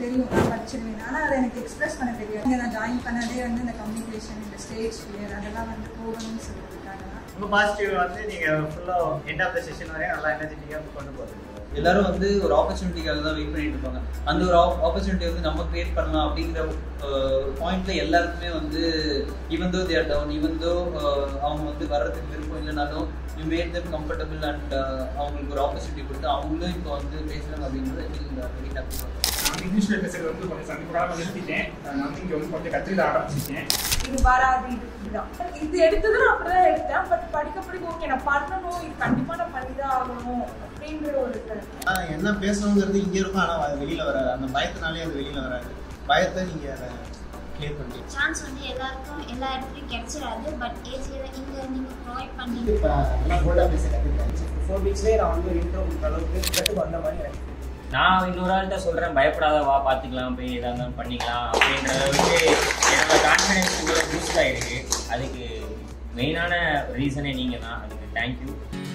தெரியும் நான் படிச்சிருவேன் ஆனால் அதை எனக்கு எக்ஸ்பிரஸ் பண்ண தெரியும் இங்கே நான் ஜாயின் பண்ணதே வந்து இந்த கம்யூனிகேஷன் இந்த ஸ்டேஜ் ஃபியர் அதெல்லாம் வந்து போகணும்னு சொல்லியிருக்காங்க ரொம்ப பாசிட்டிவ் வந்து நீங்கள் ஃபுல்லாக எண்ட் ஆஃப் த செஷன் வரையும் நல்லா எனர்ஜெட்டிக்காக கொண்டு போகிறீங்க எல்லாரும் வந்து ஒரு ஆப்பர்ச்சுனிட்டிக்காக தான் வெயிட் பண்ணிட்டு இருப்பாங்க அந்த ஒரு ஆப்பர்ச்சுனிட்டி வந்து நம்ம கிரியேட் பண்ணலாம் அப்படிங்கிற ஒரு பாயிண்ட்ல எல்லாருக்குமே வந்து ஈவன் தோ தேர் டவுன் ஈவன் தோ அவங்க வந்து வர்றதுக்கு விருப்பம் இல்லைனாலும் you made them comfortable and அவங்களுக்கு ஒரு ஆப்பர்ச்சுனிட்டி கொடுத்து அவங்களும் இப்போ வந்து பேசுறாங்க அப்படிங்கிறது வெரி ஹாப்பி நான் இங்கிலீஷ்ல பேசுறது வந்து கொஞ்சம் சந்தர்ப்பமாக நிறுத்திட்டேன் நான் வந்து இங்கே வந்து கொஞ்சம் கற்றுக்கிட ஆரம்பிச்சிட்டேன் இது வராது இது இப்படிதான் இது எடுத்ததும் நான் அப்படிதான் எடுத்தேன் பட் படிக்க படிக்க ஓகே நான் பண்ணணும் இது கண்டிப்பா நான் பண்ணிதான் ஆகணும் அப்படின்ற ஒரு இது ஆனா என்ன பேசணுங்கிறது இங்க இருக்கும் ஆனா அது வெளியில வராது அந்த பயத்தினாலே அது வெளியில வராது பயத்தை நீங்க அதை கிளியர் பண்ணி சான்ஸ் வந்து எல்லாருக்கும் எல்லா இடத்துலையும் கிடைச்சிடாது பட் ஏஜியில் இங்கே நீங்கள் ப்ரொவைட் பண்ணி இப்போ எல்லாம் போல்டாக பேச கற்றுக்கிட்டேன் ஃபோர் வீக்ஸ்லேயே நான் வந்து இன்ட்ரோ கொடுக்குற அளவுக்கு கற்றுக்கு வந்த மாதிரி எனக்கு நான் இன்னொரு ஆள்கிட்ட சொல்கிறேன் பயப்படாத வா பார்த்துக்கலாம் போய் எதாக இருந்தாலும் பண்ணிக்கலாம் அப்படின்ற அளவுக்கு என்னோட கான்ஃபிடென்ஸ் உங்களை பூஸ்ட் ஆகிருக்கு அதுக்கு மெயினான ரீசனே நீங்கள் தான் அதுக்கு தேங்க்யூ